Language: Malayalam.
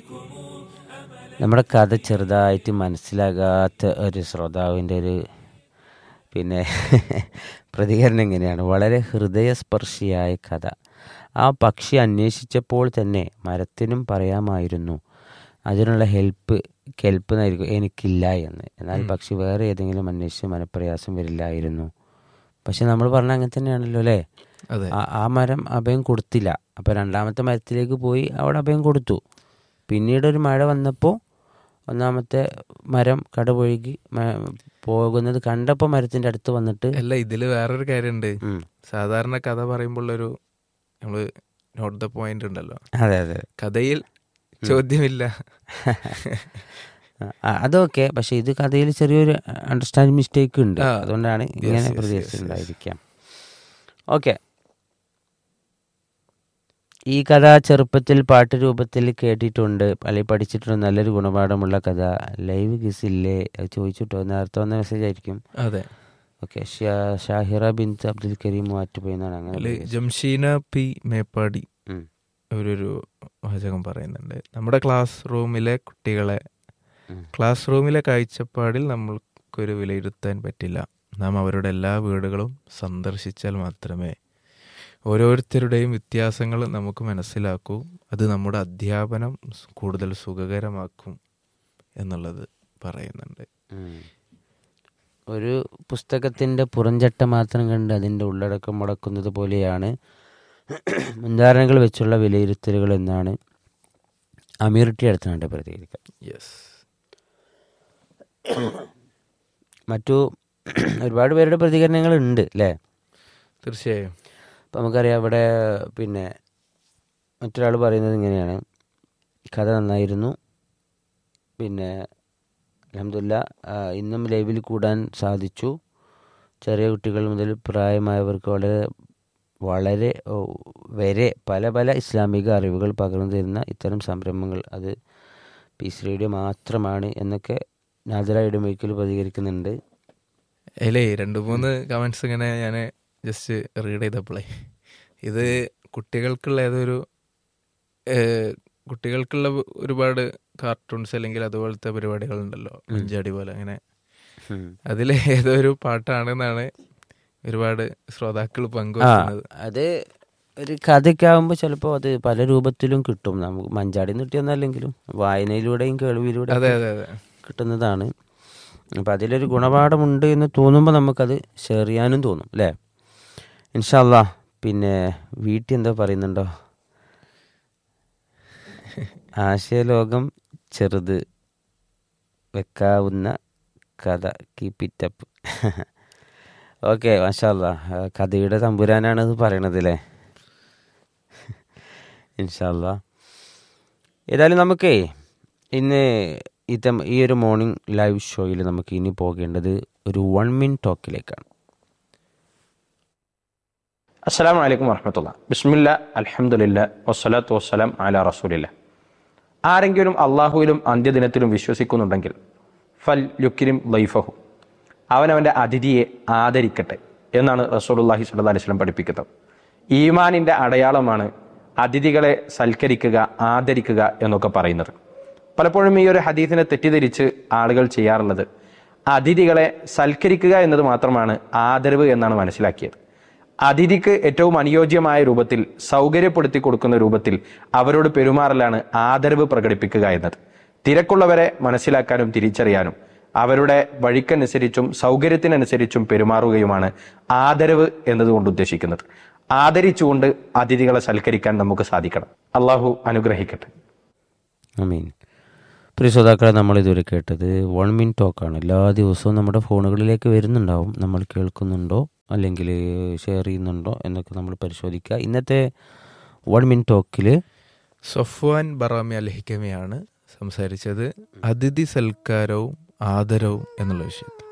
നമ്മുടെ കഥ ചെറുതായിട്ട് മനസ്സിലാകാത്ത ഒരു ശ്രോതാവിൻ്റെ ഒരു പിന്നെ പ്രതികരണം എങ്ങനെയാണ് വളരെ ഹൃദയസ്പർശിയായ കഥ ആ പക്ഷി അന്വേഷിച്ചപ്പോൾ തന്നെ മരത്തിനും പറയാമായിരുന്നു അതിനുള്ള ഹെൽപ്പ് കെൽപ്പ് നൽകുക എനിക്കില്ല എന്ന് എന്നാൽ പക്ഷി വേറെ ഏതെങ്കിലും അന്വേഷിച്ച് മനപ്രയാസം വരില്ലായിരുന്നു പക്ഷെ നമ്മൾ പറഞ്ഞ അങ്ങനെ തന്നെയാണല്ലോ അല്ലേ അതെ ആ- ആ മരം അഭയം കൊടുത്തില്ല അപ്പോൾ രണ്ടാമത്തെ മരത്തിലേക്ക് പോയി അവിടെ അഭയം കൊടുത്തു പിന്നീട് ഒരു മഴ വന്നപ്പോൾ ഒന്നാമത്തെ മരം കടപൊഴുകി മ- പോകുന്നത് കണ്ടപ്പോൾ മരത്തിൻ്റെ അടുത്ത് വന്നിട്ട് അല്ല ഇതില് വേറൊരു കാര്യമുണ്ട് ഉം. സാധാരണ സാധാരണ കഥ പറയുമ്പോഴൊരു നമ്മള് നോട്ട് ദ പോയിന്റ് ഉണ്ടല്ലോ അതെ അതെ കഥയിൽ ചോദ്യമില്ല ആ, അതൊക്കെ പക്ഷെ ഇത് കഥയിൽ ചെറിയൊരു അണ്ടർസ്റ്റാൻഡ് മിസ്റ്റേക്ക് ഉണ്ട് ആ. അതുകൊണ്ടാണ് ഇങ്ങനെ yes, yes, പ്രതീക്ഷിച്ചിട്ടുണ്ടായിരിക്കാം ഓക്കെ ഈ കഥ ചെറുപ്പത്തിൽ പാട്ട് രൂപത്തിൽ കേട്ടിട്ടുണ്ട് അല്ലെങ്കിൽ പഠിച്ചിട്ടുണ്ട് നല്ലൊരു ഗുണപാഠമുള്ള കഥ ലൈവ് ഗിസില്ലേ അത് ചോദിച്ചിട്ടോ നേരത്തെ വന്ന മെസ്സേജ് ആയിരിക്കും അതെ ഓക്കെ ഷാഹിറ ബിൻ അബ്ദുൽ കരീം മാറ്റുപോയി എന്നാണ് അങ്ങനെ അതില് ഉദ്ദേശിച്ചത്. ജംഷീന പി മേപ്പാടി ഉം. ഒരു വാചകം പറയുന്നുണ്ട് നമ്മുടെ ക്ലാസ് റൂമിലെ കുട്ടികളെ ഉം. ക്ലാസ് റൂമിലെ കാഴ്ചപ്പാടിൽ നമ്മൾക്കൊരു വിലയിരുത്താൻ പറ്റില്ല നാം അവരുടെ എല്ലാ വീടുകളും സന്ദർശിച്ചാൽ മാത്രമേ ഓരോരുത്തരുടെയും വ്യത്യാസങ്ങൾ നമുക്ക് മനസ്സിലാക്കൂ അത് നമ്മുടെ അധ്യാപനം സ് കൂടുതൽ സുഖകരമാക്കും എന്നുള്ളത് പറയുന്നുണ്ട് ഉം. ഒരു പുസ്തകത്തിൻ്റെ പുറംചട്ട മാത്രം കണ്ട് അതിൻ്റെ ഉള്ളടക്കം മുടക്കുന്നത് പോലെയാണ് മുൻധാരണകൾ വെച്ചുള്ള വിലയിരുത്തലുകൾ എന്നാണ് അമീർ ടി അടുത്തുണ്ട് പ്രതികരിക്കുക യെസ് മറ്റു ഒരുപാട് പേരുടെ പ്രതികരണങ്ങൾ ഉണ്ട് അല്ലേ തീർച്ചയായും അപ്പം നമുക്കറിയാം ഇവിടെ പിന്നെ മറ്റൊരാൾ പറയുന്നത് ഇങ്ങനെയാണ് കഥ നന്നായിരുന്നു പിന്നെ അലഹമില്ല ഇന്നും ലൈവിൽ കൂടാൻ സാധിച്ചു ചെറിയ കുട്ടികൾ മുതൽ പ്രായമായവർക്ക് വളരെ വളരെ ഓ, വരെ പല പല ഇസ്ലാമിക അറിവുകൾ പകർന്നു തരുന്ന ഇത്തരം സംരംഭങ്ങൾ അത് പീസ് റേഡിയോ മാത്രമാണ് എന്നൊക്കെ നാദര ഇടമൊരിക്കൽ പ്രതികരിക്കുന്നുണ്ട് അതിലേ രണ്ട് മൂന്ന് കമന്റ്സ് ഇങ്ങനെ ഞാൻ ജസ്റ്റ് റീഡ് ചെയ്തപ്പോഴേ ഇത് കുട്ടികൾക്കുള്ള ഏതൊരു ഏഹ്, കുട്ടികൾക്കുള്ള ഒരുപാട് കാർട്ടൂൺസ് അല്ലെങ്കിൽ അതുപോലത്തെ പരിപാടികളുണ്ടല്ലോ അഞ്ചാടി പോലെ അങ്ങനെ ഉം. അതിലെ ഏതോ ഒരു പാട്ടാണെന്നാണ് ഒരുപാട് ശ്രോതാക്കൾ ആ പങ്കുവെക്കുന്നത് അത് ഒരു കഥയൊക്കെ ആകുമ്പോൾ ചിലപ്പോൾ അത് പല രൂപത്തിലും കിട്ടും നമുക്ക് മഞ്ചാടി കിട്ടിയൊന്നല്ലെങ്കിലും വായനയിലൂടെയും കേൾവിയിലൂടെ അതെ അതെ അതെ കിട്ടുന്നതാണ് അപ്പം അതിലൊരു ഗുണപാഠമുണ്ട് എന്ന് തോന്നുമ്പോൾ നമുക്കത് ഷെയർ ചെയ്യാനും തോന്നും അല്ലേ ഇൻഷല്ല പിന്നെ വീട്ടിൽ എന്താ പറയുന്നുണ്ടോ ആശയലോകം ചെറുത് വെക്കാവുന്ന കഥ കീപ് ഇറ്റ് അപ്പ് ഓക്കെ മാഷല്ല കഥയുടെ തമ്പുരാനാണ് ഇത് പറയണത് അല്ലേ ഇൻഷല്ല ഏതായാലും നമുക്കേ ഇന്ന് ഇത്തം ഈ ഒരു മോർണിംഗ് ലൈവ് ഷോയിൽ നമുക്ക് ഇനി പോകേണ്ടത് ഒരു വൺ മിൻ ടോക്കിലേക്കാണ് അസ്സാം വലൈക്കും വർഹമത്തുള്ള ബിസ്മില്ല അലഹമുല്ല വസ്സലാത്തു വസ്സലാം അല റസൂലില്ല ആരെങ്കിലും അള്ളാഹുവിലും അന്ത്യദിനത്തിലും വിശ്വസിക്കുന്നുണ്ടെങ്കിൽ ഫൽ യുക്കിരിം ലൈഫഹു അവനവൻ്റെ അതിഥിയെ ആദരിക്കട്ടെ എന്നാണ് റസൂലുള്ളാഹി സ്വല്ലല്ലാഹി അലൈഹി വസല്ലം പഠിപ്പിക്കുന്നത് ഈമാനിൻ്റെ അടയാളമാണ് അതിഥികളെ സൽക്കരിക്കുക ആദരിക്കുക എന്നൊക്കെ പറയുന്നത് പലപ്പോഴും ഈ ഒരു ഹദീസിനെ തെറ്റിദ്ധരിച്ച് ആളുകൾ ചെയ്യാറുള്ളത് അതിഥികളെ സൽക്കരിക്കുക എന്നത് മാത്രമാണ് ആദരവ് എന്നാണ് മനസ്സിലാക്കിയത് അതിഥിക്ക് ഏറ്റവും അനുയോജ്യമായ രൂപത്തിൽ സൗകര്യപ്പെടുത്തി കൊടുക്കുന്ന രൂപത്തിൽ അവരോട് പെരുമാറലാണ് ആദരവ് പ്രകടിപ്പിക്കുക എന്നത് തിരക്കുള്ളവരെ മനസ്സിലാക്കാനും തിരിച്ചറിയാനും അവരുടെ വഴിക്കനുസരിച്ചും സൗകര്യത്തിനനുസരിച്ചും പെരുമാറുകയുമാണ് ആദരവ് എന്നതുകൊണ്ട് ഉദ്ദേശിക്കുന്നത് ആദരിച്ചുകൊണ്ട് അതിഥികളെ സൽക്കരിക്കാൻ നമുക്ക് സാധിക്കണം അള്ളാഹു അനുഗ്രഹിക്കട്ടെ മീൻ പ്രിയ ശ്രോതാക്കളെ നമ്മൾ ഇതുവരെ കേട്ടത് വൺ മിൻ ടോക്കാണ് എല്ലാ ദിവസവും നമ്മുടെ ഫോണുകളിലേക്ക് വരുന്നുണ്ടാവും നമ്മൾ കേൾക്കുന്നുണ്ടോ അല്ലെങ്കിൽ ഷെയർ ചെയ്യുന്നുണ്ടോ എന്നൊക്കെ നമ്മൾ പരിശോധിക്കുക ഇന്നത്തെ വൺ മിൻ ടോക്കിൽ സൊഫ്വാൻ ബറാമി അൽഹിക്കമയാണ് സംസാരിച്ചത് അതിഥി സൽക്കാരവും ആദരവും എന്നുള്ള വിഷയത്തിൽ